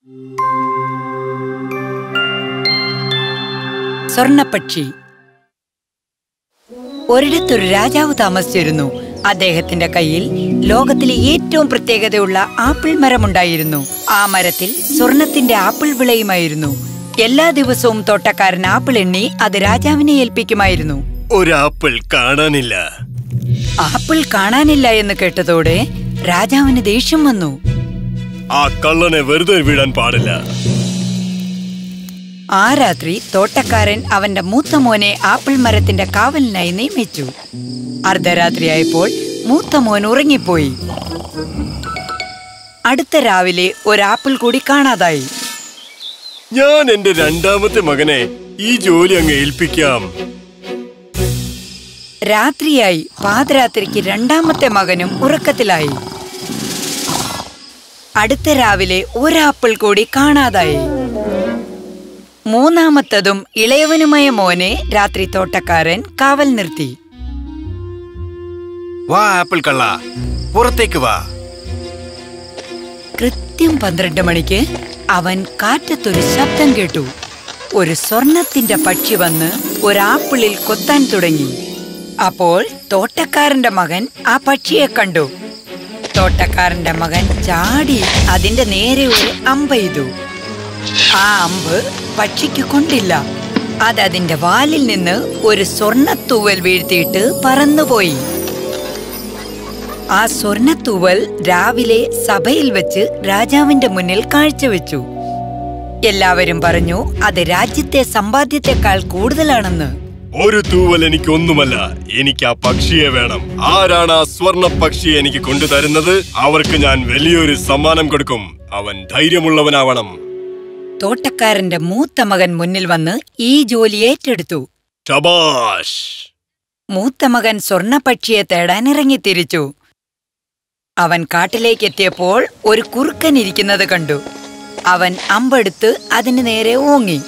സ്വർണപ്പക്ഷി ഒരിടത്തൊരു രാജാവ് താമസിച്ചിരുന്നു അദ്ദേഹത്തിന്റെ കയ്യിൽ ലോകത്തിലെ ഏറ്റവും പ്രത്യേകതയുള്ള ആപ്പിൾ മരമുണ്ടായിരുന്നു ആ മരത്തിൽ സ്വർണത്തിന്റെ ആപ്പിൾ വിളയുമായിരുന്നു എല്ലാ ദിവസവും തോട്ടക്കാരൻ ആപ്പിൾ എണ്ണി അത് രാജാവിനെ ഏൽപ്പിക്കുമായിരുന്നു ഒരു ആപ്പിൾ കാണാനില്ല ആപ്പിൾ കാണാനില്ല എന്ന് കേട്ടതോടെ രാജാവിന് ദേഷ്യം വന്നു ആ കള്ളനെ വെറുതെ വിടാൻ പാടില്ല ആ രാത്രി തോട്ടക്കാരൻ അവന്റെ മൂത്ത മോനെ ആപ്പിൾ മരത്തിന്റെ കാവലിനായി നിയമിച്ചു അർദ്ധരാത്രിയായപ്പോൾ മൂത്ത മോൻ ഉറങ്ങിപ്പോയി അടുത്ത രാവിലെ ഒരാപ്പിൾ കൂടി കാണാതായി ഞാൻ എന്റെ രണ്ടാമത്തെ മകനെ ഈ ജോലി അങ്ങ് ഏൽപ്പിക്കാം രാത്രിയായി പാതിരാത്രിക്ക് രണ്ടാമത്തെ മകനും ഉറക്കത്തിലായി അടുത്ത രാവിലെ ഒരാപ്പിൾ കൂടി കാണാതായി മൂന്നാമത്തതും ഇളയവനുമായ മോനെ രാത്രി തോട്ടക്കാരൻ കാവൽ നിർത്തി വാ ആപ്പിൾ കള്ള പുറത്തേക്ക് വാ കൃത്യം പന്ത്രണ്ട് മണിക്ക് അവൻ കാറ്റത്തൊരു ശബ്ദം കേട്ടു ഒരു സ്വർണത്തിന്റെ പക്ഷി വന്ന് ഒരാപ്പിളിൽ കൊത്താൻ തുടങ്ങി അപ്പോൾ തോട്ടക്കാരന്റെ മകൻ ആ പക്ഷിയെ കണ്ടു തോട്ടക്കാരന്റെ മകൻ ചാടി അതിന്റെ നേരെ ഒരു അമ്പെയ്തു ആ അമ്പ് പക്ഷിക്ക് കൊണ്ടില്ല അത് അതിന്റെ വാലിൽ നിന്ന് ഒരു സ്വർണത്തൂവൽ വീഴ്ത്തിയിട്ട് പറന്നുപോയി ആ സ്വർണത്തൂവൽ രാവിലെ സഭയിൽ വെച്ച് രാജാവിന്റെ മുന്നിൽ കാഴ്ചവെച്ചു എല്ലാവരും പറഞ്ഞു അത് രാജ്യത്തെ സമ്പാദ്യത്തെക്കാൾ കൂടുതലാണെന്ന് ഒരു തൂവൽ എനിക്ക് ഒന്നുമല്ല എനിക്ക് ആ പക്ഷിയെ വേണം ആരാണ് ആ സ്വർണ പക്ഷിയെ എനിക്ക് കൊണ്ടുതരുന്നത് അവർക്ക് ഞാൻ വലിയൊരു സമ്മാനം കൊടുക്കും അവൻ ധൈര്യമുള്ളവനാവണം തോട്ടക്കാരന്റെ മൂത്ത മകൻ മുന്നിൽ വന്ന് ഈ ജോലി ഏറ്റെടുത്തു ശബാഷ് മൂത്ത മകൻ സ്വർണപക്ഷിയെ തേടാൻ ഇറങ്ങിത്തിരിച്ചു അവൻ കാട്ടിലേക്ക് എത്തിയപ്പോൾ ഒരു കുറുക്കൻ ഇരിക്കുന്നത് കണ്ടു അവൻ അമ്പെടുത്ത് അതിന് നേരെ ഓങ്ങി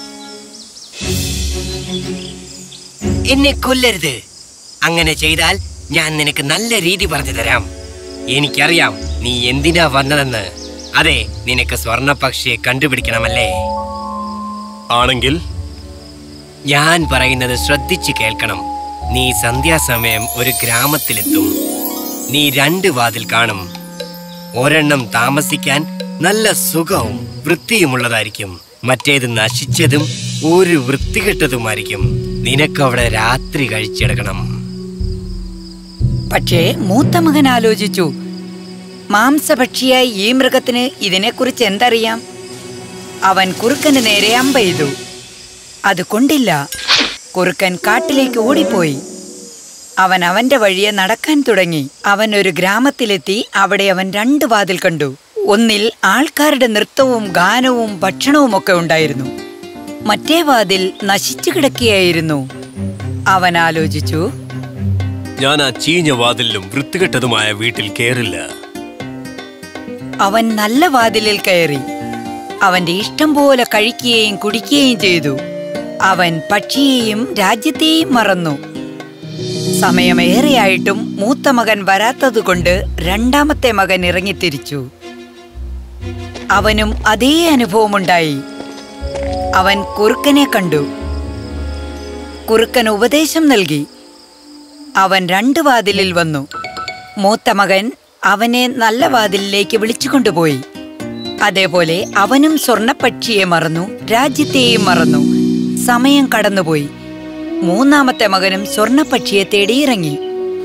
എന്നെ കൊല്ലരുത് അങ്ങനെ ചെയ്താൽ ഞാൻ നിനക്ക് നല്ല രീതി പറഞ്ഞു തരാം എനിക്കറിയാം നീ എന്തിനാ വന്നതെന്ന് അതെ നിനക്ക് സ്വർണപക്ഷിയെ കണ്ടുപിടിക്കണമല്ലേ ആണെങ്കിൽ ഞാൻ പറയുന്നത് ശ്രദ്ധിച്ചു കേൾക്കണം നീ സന്ധ്യാസമയം ഒരു ഗ്രാമത്തിലെത്തും നീ രണ്ട് വാതിൽ കാണും ഒരെണ്ണം താമസിക്കാൻ നല്ല സുഖവും വൃത്തിയുമുള്ളതായിരിക്കും മറ്റേത് നശിച്ചതും ഒരു വൃത്തികെട്ടതുമായിരിക്കും നിനക്കവിടെ രാത്രി കഴിച്ചെടുക്കണം പക്ഷേ മൂത്ത മകൻ ആലോചിച്ചു മാംസഭക്ഷിയായ ഈ മൃഗത്തിന് ഇതിനെക്കുറിച്ച് എന്തറിയാം അവൻ കുറുക്കന് നേരെ അമ്പെയ്തു അത് കൊണ്ടില്ല കുറുക്കൻ കാട്ടിലേക്ക് ഓടിപ്പോയി അവൻ അവന്റെ വഴിയെ നടക്കാൻ തുടങ്ങി അവൻ ഒരു ഗ്രാമത്തിലെത്തി അവിടെ അവൻ രണ്ട് വാതിൽ കണ്ടു ഒന്നിൽ ആൾക്കാരുടെ നൃത്തവും ഗാനവും ഭക്ഷണവും ഒക്കെ ഉണ്ടായിരുന്നു മറ്റേ വാതിൽ നശിച്ചു കിടക്കുകയായിരുന്നു അവൻ ആലോചിച്ചു ഞാൻ ആ ചീഞ്ഞ വാതിലും വൃത്തികെട്ടതുമായ വീട്ടിൽ കേറില്ല അവൻ നല്ല വാതിലിൽ കയറി അവന്റെ ഇഷ്ടം പോലെ കഴിക്കുകയും കുടിക്കുകയും ചെയ്തു അവൻ പക്ഷിയെയും രാജ്യത്തെയും മറന്നു സമയമേറെയായിട്ടും മൂത്ത മകൻ വരാത്തതുകൊണ്ട് രണ്ടാമത്തെ മകൻ ഇറങ്ങിത്തിരിച്ചു അവനും അതേ അനുഭവമുണ്ടായി അവൻ കുറുക്കനെ കണ്ടു കുറുക്കൻ ഉപദേശം നൽകി അവൻ രണ്ട് വാതിലിൽ വന്നു മൂത്ത മകൻ അവനെ നല്ല വാതിലിലേക്ക് വിളിച്ചുകൊണ്ടുപോയി അതേപോലെ അവനും സ്വർണപ്പക്ഷിയെ മറന്നു രാജ്യത്തെയും മറന്നു സമയം കടന്നുപോയി മൂന്നാമത്തെ മകനും സ്വർണപ്പക്ഷിയെ തേടിയിറങ്ങി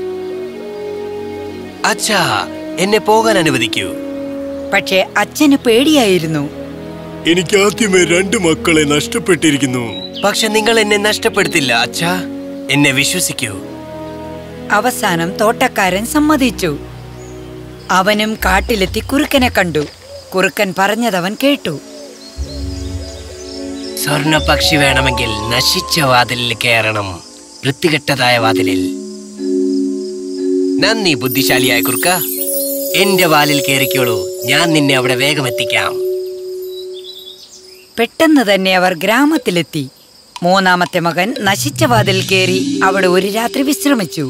അച്ഛാ എന്നെ പോകാൻ അനുവദിക്കൂ പക്ഷേ അച്ഛന് പേടിയായിരുന്നു എനിക്ക് ആദ്യമേ രണ്ട് മക്കളെ നഷ്ടപ്പെട്ടിരിക്കുന്നു പക്ഷെ നിങ്ങൾ എന്നെ നഷ്ടപ്പെടുത്തില്ല അച്ഛാ എന്നെ വിശ്വസിക്കൂ അവസാനം തോട്ടക്കാരൻ സമ്മതിച്ചു അവനും കാട്ടിലെത്തി കുറുക്കനെ കണ്ടു കുറുക്കൻ പറഞ്ഞതവൻ കേട്ടു സ്വർണ പക്ഷി വേണമെങ്കിൽ നശിച്ച വാതിലിൽ കയറണം വൃത്തികെട്ടതായ വാതിലിൽ നന്ദി ബുദ്ധിശാലിയായ കുറുക്ക എന്റെ വാലിൽ കയറിക്കോളൂ ഞാൻ നിന്നെ അവിടെ വേഗം എത്തിക്കാം പെട്ടെന്ന് തന്നെ അവർ ഗ്രാമത്തിലെത്തി മൂന്നാമത്തെ മകൻ നശിച്ച വാതിൽ കയറി അവിടെ ഒരു രാത്രി വിശ്രമിച്ചു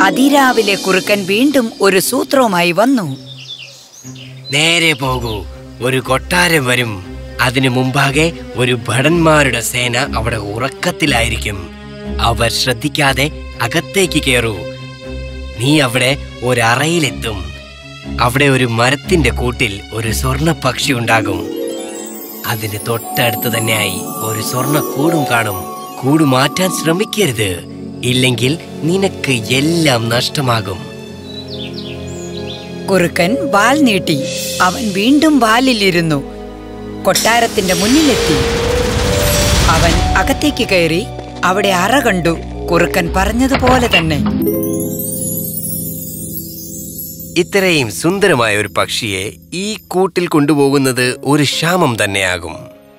അതിരാവിലെ കുറുക്കൻ വീണ്ടും ഒരു സൂത്രവുമായി വന്നു നേരെ പോകൂ ഒരു കൊട്ടാരം വരും അതിനു മുമ്പാകെ ഒരു ഭടന്മാരുടെ സേന അവിടെ ഉറക്കത്തിലായിരിക്കും അവർ ശ്രദ്ധിക്കാതെ അകത്തേക്ക് കയറൂ നീ അവിടെ ഒരറയിലെത്തും അവിടെ ഒരു മരത്തിന്റെ കൂട്ടിൽ ഒരു സ്വർണ്ണ പക്ഷി ഉണ്ടാകും അതിന് തൊട്ടടുത്ത് തന്നെയായി ഒരു സ്വർണ്ണ കൂടും കാണും കൂട് മാറ്റാൻ ശ്രമിക്കരുത് ഇല്ലെങ്കിൽ നിനക്ക് എല്ലാം നഷ്ടമാകും കുറുക്കൻ വാൽ നീട്ടി അവൻ വീണ്ടും വാലിലിരുന്നു കൊട്ടാരത്തിന്റെ മുന്നിലെത്തി അവൻ അകത്തേക്ക് കയറി അവിടെ അറ കണ്ടു കുറുക്കൻ പറഞ്ഞതുപോലെ തന്നെ ഇത്രയും സുന്ദരമായ ഒരു പക്ഷിയെ ഈ കൂട്ടിൽ കൊണ്ടുപോകുന്നത് ഒരു ക്ഷാമം തന്നെയാകും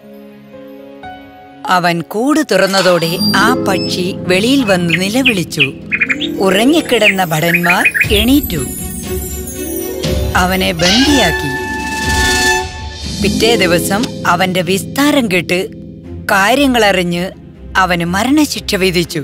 അവൻ കൂട് തുറന്നതോടെ ആ പക്ഷി വെളിയിൽ വന്ന് നിലവിളിച്ചു ഉറങ്ങിക്കിടന്ന ഭടന്മാർ എണീറ്റു അവനെ ബന്ദിയാക്കി പിറ്റേ ദിവസം അവന്റെ വിസ്താരം കേട്ട് കാര്യങ്ങളറിഞ്ഞ് അവന് മരണശിക്ഷ വിധിച്ചു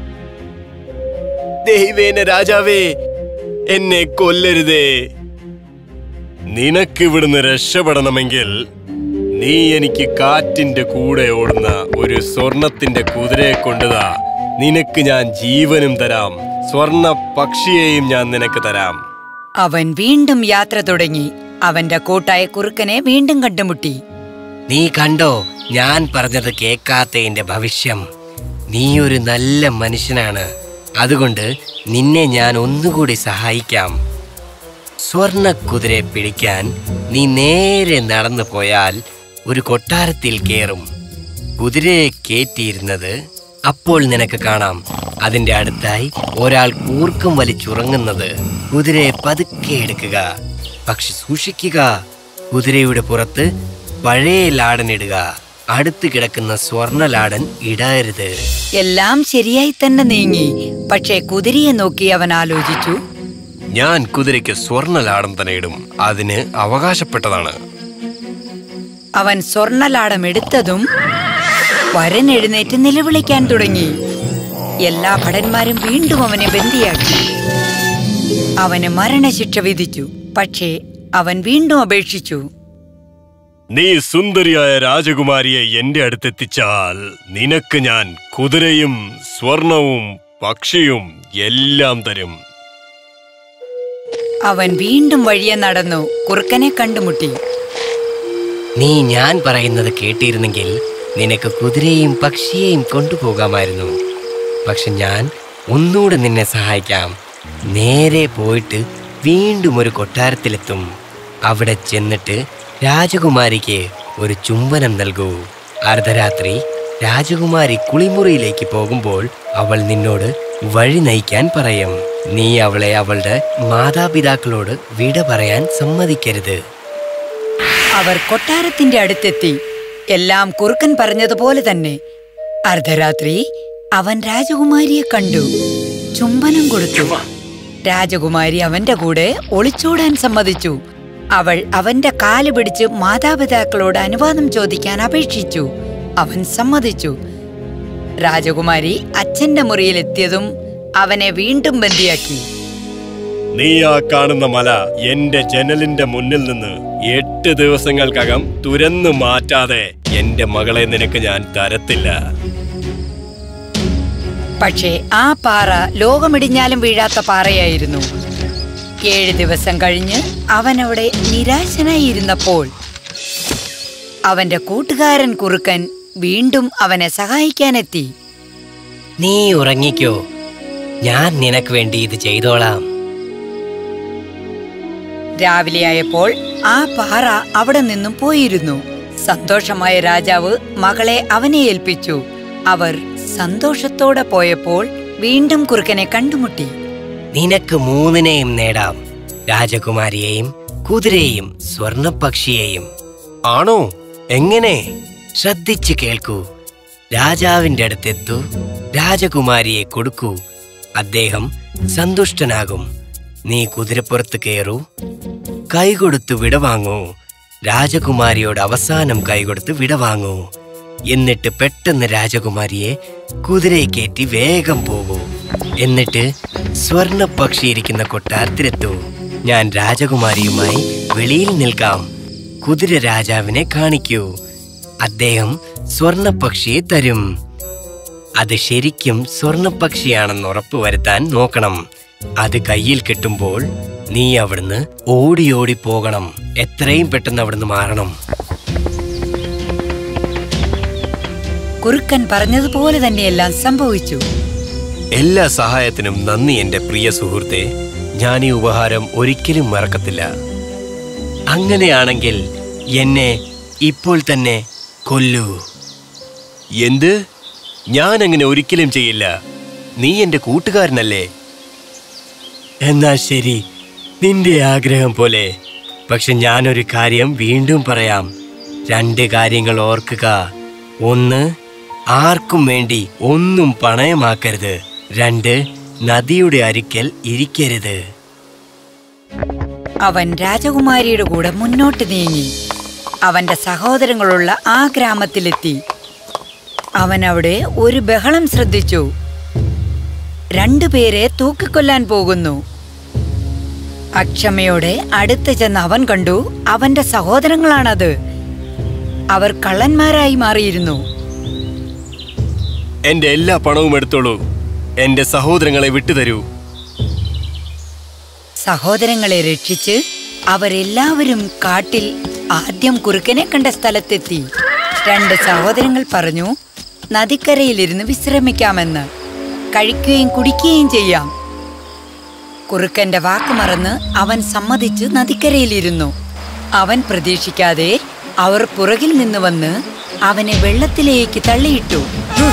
ദൈവേന രാജാവേ എന്നെ കൊല്ലരുതേ നിനക്കിവിടുന്ന് രക്ഷപ്പെടണമെങ്കിൽ നീ എനിക്ക് കാറ്റിന്റെ കൂടെ ഓടുന്ന ഒരു സ്വർണത്തിന്റെ കുതിരയെ കൊണ്ടുതാ നിനക്ക് ഞാൻ ജീവനും തരാം സ്വർണ പക്ഷിയെയും ഞാൻ നിനക്ക് തരാം അവൻ വീണ്ടും യാത്ര തുടങ്ങി അവന്റെ കൂട്ടായ കുറുക്കനെ വീണ്ടും കണ്ടുമുട്ടി നീ കണ്ടോ ഞാൻ പറഞ്ഞത് കേക്കാത്തതിന്റെ ഭവിഷ്യം നീ ഒരു നല്ല മനുഷ്യനാണ് അതുകൊണ്ട് നിന്നെ ഞാൻ ഒന്നുകൂടി സഹായിക്കാം സ്വർണ കുതിരയെ പിടിക്കാൻ നീ നേരെ നടന്നു പോയാൽ ഒരു കൊട്ടാരത്തിൽ കയറും കുതിരയെ കയറ്റിയിരുന്നത് അപ്പോൾ നിനക്ക് കാണാം അതിന്റെ അടുത്തായി ഒരാൾ കൂർക്കം വലിച്ചുറങ്ങുന്നത് കുതിരയെ പതുക്കെ എടുക്കുക പക്ഷെ സൂക്ഷിക്കുക കുതിരയുടെ പുറത്ത് പഴയ ലാടനിടുക അടുത്ത് കിടക്കുന്ന സ്വർണ്ണ ലാടൻ ഇടരുത് എല്ലാം ശരിയായി തന്നെ നീങ്ങി പക്ഷേ കുതിരയെ നോക്കി അവൻ ആലോചിച്ചു ഞാൻ കുതിരയ്ക്ക് സ്വർണ്ണലാടം തന്നെ ഇടും അതിന് അവകാശപ്പെട്ടതാണ് അവൻ സ്വർണലാടം എടുത്തതും വരൻ എഴുന്നേറ്റ് നിലവിളിക്കാൻ തുടങ്ങി എല്ലാ ഭടന്മാരും വീണ്ടും അവനെ ബന്ദിയാക്കി അവന് മരണശിക്ഷ വിധിച്ചു പക്ഷേ അവൻ വീണ്ടും അപേക്ഷിച്ചു നീ സുന്ദരിയായ രാജകുമാരിയെ എന്റെ അടുത്തെത്തിച്ചാൽ നിനക്ക് ഞാൻ കുതിരയും സ്വർണവും പക്ഷിയും എല്ലാം തരും അവൻ വീണ്ടും വഴിയെ നടന്നു കുറുക്കനെ കണ്ടുമുട്ടി നീ ഞാൻ പറയുന്നത് കേട്ടിരുന്നെങ്കിൽ നിനക്ക് കുതിരയെയും പക്ഷിയെയും കൊണ്ടുപോകാമായിരുന്നു പക്ഷെ ഞാൻ ഒന്നുകൂടെ നിന്നെ സഹായിക്കാം നേരെ പോയിട്ട് വീണ്ടും ഒരു കൊട്ടാരത്തിലെത്തും അവിടെ ചെന്നിട്ട് രാജകുമാരിക്ക് ഒരു ചുംബനം നൽകൂ അർദ്ധരാത്രി രാജകുമാരി കുളിമുറിയിലേക്ക് പോകുമ്പോൾ അവൾ നിന്നോട് വഴി നയിക്കാൻ പറയും നീ അവളെ അവളുടെ മാതാപിതാക്കളോട് വിട പറയാൻ സമ്മതിക്കരുത് അവർ കൊട്ടാരത്തിന്റെ അടുത്തെത്തി എല്ലാം കുറുക്കൻ പറഞ്ഞതുപോലെ തന്നെ അർദ്ധരാത്രി അവൻ രാജകുമാരിയെ കണ്ടു ചുംബനം കൊടുത്തു രാജകുമാരി അവന്റെ കൂടെ ഒളിച്ചോടാൻ സമ്മതിച്ചു അവൾ അവന്റെ കാല് പിടിച്ച് മാതാപിതാക്കളോട് അനുവാദം ചോദിക്കാൻ അപേക്ഷിച്ചു അവൻ സമ്മതിച്ചു രാജകുമാരി അച്ഛന്റെ മുറിയിലെത്തിയതും അവനെ വീണ്ടും ബന്ദിയാക്കി നീ ആ കാണുന്ന മല എന്റെ ജനലിന്റെ മുന്നിൽ നിന്ന് എട്ട് ദിവസങ്ങൾക്കകം തുരന്നു മാറ്റാതെ എന്റെ മകളെ നിനക്ക് ഞാൻ തരത്തില്ല പക്ഷേ ആ പാറ ലോകമിടിഞ്ഞാലും വീഴാത്ത പാറയായിരുന്നു ഏഴ് ദിവസം കഴിഞ്ഞ് അവൻ അവിടെ നിരാശനായി ഇരുന്നപ്പോൾ അവന്റെ കൂട്ടുകാരൻ കുറുക്കൻ വീണ്ടും അവനെ സഹായിക്കാനെത്തി നീ ഉറങ്ങിക്കോ ഞാൻ നിനക്ക് വേണ്ടി ഇത് ചെയ്തോളാം രാവിലെയായപ്പോൾ ആ പാറ അവിടെ നിന്നും പോയിരുന്നു സന്തോഷമായ രാജാവ് മകളെ അവനെ ഏൽപ്പിച്ചു അവർ സന്തോഷത്തോടെ പോയപ്പോൾ വീണ്ടും കുറുക്കനെ കണ്ടുമുട്ടി നിനക്ക് മൂന്നിനെയും നേടാം രാജകുമാരിയെയും കുതിരയെയും സ്വർണപക്ഷിയെയും ആണോ എങ്ങനെ ശ്രദ്ധിച്ചു കേൾക്കൂ രാജാവിന്റെ അടുത്തെത്തു രാജകുമാരിയെ കൊടുക്കൂ അദ്ദേഹം സന്തുഷ്ടനാകും നീ കുതിരപ്പുറത്ത് കയറൂ കൈകൊടുത്തു വിടവാങ്ങൂ രാജകുമാരിയോട് അവസാനം കൈകൊടുത്ത് വിടവാങ്ങൂ എന്നിട്ട് പെട്ടെന്ന് രാജകുമാരിയെ കുതിരയെ കയറ്റി വേഗം പോകൂ എന്നിട്ട് സ്വർണ പക്ഷി ഇരിക്കുന്ന കൊട്ടാരത്തിലെത്തൂ ഞാൻ രാജകുമാരിയുമായി വെളിയിൽ നിൽക്കാം കുതിര രാജാവിനെ കാണിക്കൂ അദ്ദേഹം സ്വർണപക്ഷിയെ തരും അത് ശരിക്കും സ്വർണപക്ഷിയാണെന്ന് ഉറപ്പുവരുത്താൻ നോക്കണം അത് കയ്യിൽ കെട്ടുമ്പോൾ നീ അവിടുന്ന് ഓടി ഓടി പോകണം എത്രയും പെട്ടെന്ന് അവിടുന്ന് മാറണം കുറുക്കൻ പറഞ്ഞതുപോലെ തന്നെയെല്ലാം സംഭവിച്ചു എല്ലാ സഹായത്തിനും നന്ദി എന്റെ പ്രിയ സുഹൃത്തെ ഞാൻ ഈ ഉപഹാരം ഒരിക്കലും മറക്കത്തില്ല അങ്ങനെയാണെങ്കിൽ എന്നെ ഇപ്പോൾ തന്നെ കൊല്ലൂ എന്ത് ഞാൻ അങ്ങനെ ഒരിക്കലും ചെയ്യില്ല നീ എന്റെ കൂട്ടുകാരനല്ലേ എന്നാ ശരി നിന്റെ ആഗ്രഹം പോലെ പക്ഷെ ഞാനൊരു കാര്യം വീണ്ടും പറയാം രണ്ട് കാര്യങ്ങൾ ഓർക്കുക ഒന്ന് ആർക്കും വേണ്ടി ഒന്നും പണയമാക്കരുത് രണ്ട് നദിയുടെ അരിക്കൽ ഇരിക്കരുത് അവൻ രാജകുമാരിയുടെ കൂടെ മുന്നോട്ട് നീങ്ങി അവന്റെ സഹോദരങ്ങളുള്ള ആ ഗ്രാമത്തിലെത്തി അവൻ അവിടെ ഒരു ബഹളം ശ്രദ്ധിച്ചു രണ്ടുപേരെ തൂക്കിക്കൊല്ലാൻ പോകുന്നു അക്ഷമയോടെ അടുത്ത് ചെന്ന് അവൻ കണ്ടു അവന്റെ സഹോദരങ്ങളാണത് അവർ കള്ളന്മാരായി മാറിയിരുന്നു എന്റെ എല്ലാ പണവും എടുത്തോളൂ എന്റെ സഹോദരങ്ങളെ വിട്ടുതരൂ സഹോദരങ്ങളെ രക്ഷിച്ച് അവരെല്ലാവരും കാട്ടിൽ ആദ്യം കുറുക്കനെ കണ്ട സ്ഥലത്തെത്തി രണ്ട് സഹോദരങ്ങൾ പറഞ്ഞു നദിക്കരയിലിരുന്ന് വിശ്രമിക്കാമെന്ന് കഴിക്കുകയും കുടിക്കുകയും ചെയ്യാം കുറുക്കന്റെ വാക്ക് മറന്ന് അവൻ സമ്മതിച്ച് നദിക്കരയിലിരുന്നു അവൻ പ്രതീക്ഷിക്കാതെ അവർ പുറകിൽ നിന്ന് വന്ന് അവനെ വെള്ളത്തിലേക്ക് തള്ളിയിട്ടു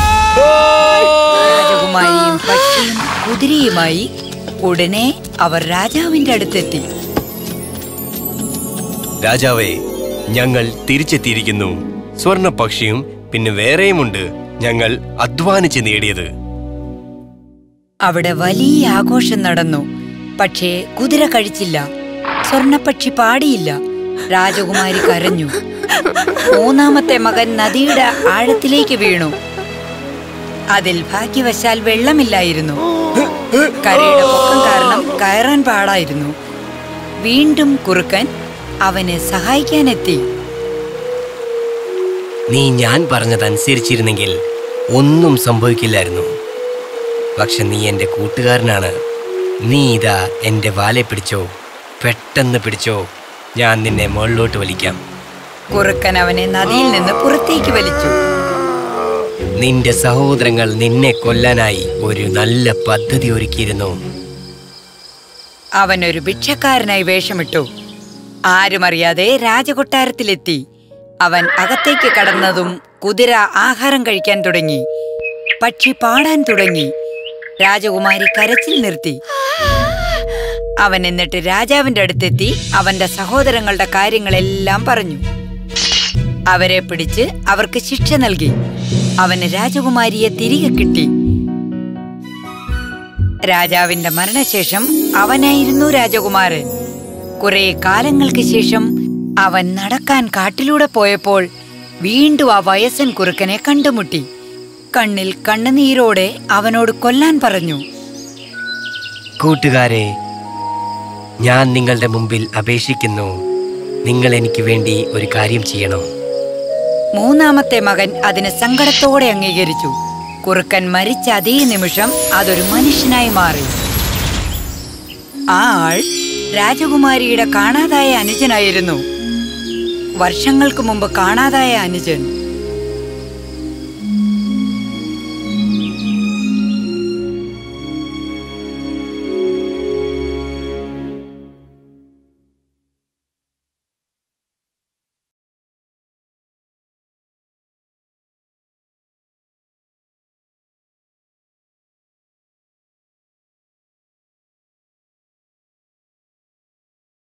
രാജകുമാരിയും പക്ഷിയും കുതിരയുമായി ഉടനെ അവർ രാജാവിന്റെ അടുത്തെത്തി രാജാവേ ഞങ്ങൾ തിരിച്ചെത്തിയിരിക്കുന്നു സ്വർണ പക്ഷിയും പിന്നെ വേറെയുമുണ്ട് ഞങ്ങൾ അധ്വാനിച്ച് നേടിയത് അവിടെ വലിയ ആഘോഷം നടന്നു പക്ഷേ കുതിര കഴിച്ചില്ല സ്വർണപ്പക്ഷി പാടിയില്ല രാജകുമാരി കരഞ്ഞു മൂന്നാമത്തെ മകൻ നദിയുടെ ആഴത്തിലേക്ക് വീണു അതിൽ ഭാഗ്യവശാൽ വെള്ളമില്ലായിരുന്നു കരയുടെ പൊക്കം കാരണം കയറാൻ പാടായിരുന്നു വീണ്ടും കുറുക്കൻ അവനെ സഹായിക്കാനെത്തി നീ ഞാൻ പറഞ്ഞതനുസരിച്ചിരുന്നെങ്കിൽ ഒന്നും സംഭവിക്കില്ലായിരുന്നു പക്ഷെ നീ എൻ്റെ കൂട്ടുകാരനാണ് നീ ഇതാ എൻ്റെ വാലെ പിടിച്ചോ പെട്ടെന്ന് പിടിച്ചോ ഞാൻ നിന്നെ മുകളിലോട്ട് വലിക്കാം കുറുക്കൻ അവനെ നദിയിൽ നിന്ന് പുറത്തേക്ക് വലിച്ചു നിന്റെ സഹോദരങ്ങൾ നിന്നെ കൊല്ലാനായി ഒരു നല്ല പദ്ധതി ഒരുക്കിയിരുന്നു അവൻ ഒരു ഭിക്ഷക്കാരനായി വേഷമിട്ടു ആരുമറിയാതെ രാജകൊട്ടാരത്തിലെത്തി അവൻ അകത്തേക്ക് കടന്നതും കുതിര ആഹാരം കഴിക്കാൻ തുടങ്ങി പക്ഷി പാടാൻ തുടങ്ങി രാജകുമാരി കരച്ചിൽ നിർത്തി അവൻ എന്നിട്ട് രാജാവിന്റെ അടുത്തെത്തി അവന്റെ സഹോദരങ്ങളുടെ കാര്യങ്ങളെല്ലാം പറഞ്ഞു അവരെ പിടിച്ച് അവർക്ക് ശിക്ഷ നൽകി അവന് രാജകുമാരിയെ തിരികെ കിട്ടി രാജാവിന്റെ മരണശേഷം അവനായിരുന്നു രാജകുമാരൻ കുറെ കാലങ്ങൾക്ക് ശേഷം അവൻ നടക്കാൻ കാട്ടിലൂടെ പോയപ്പോൾ വീണ്ടും ആ വയസ്സൻ കുറുക്കനെ കണ്ടുമുട്ടി കണ്ണിൽ കണ്ണുനീരോടെ അവനോട് കൊല്ലാൻ പറഞ്ഞു കൂട്ടുകാരെ ഞാൻ നിങ്ങളുടെ മുമ്പിൽ അപേക്ഷിക്കുന്നു നിങ്ങൾ എനിക്ക് വേണ്ടി ഒരു കാര്യം ചെയ്യണം മൂന്നാമത്തെ മകൻ അതിന് സങ്കടത്തോടെ അംഗീകരിച്ചു കുറുക്കൻ മരിച്ച അതേ നിമിഷം അതൊരു മനുഷ്യനായി മാറി ആ ആൾ രാജകുമാരിയുടെ കാണാതായ അനുജനായിരുന്നു വർഷങ്ങൾക്ക് മുമ്പ് കാണാതായ അനുജൻ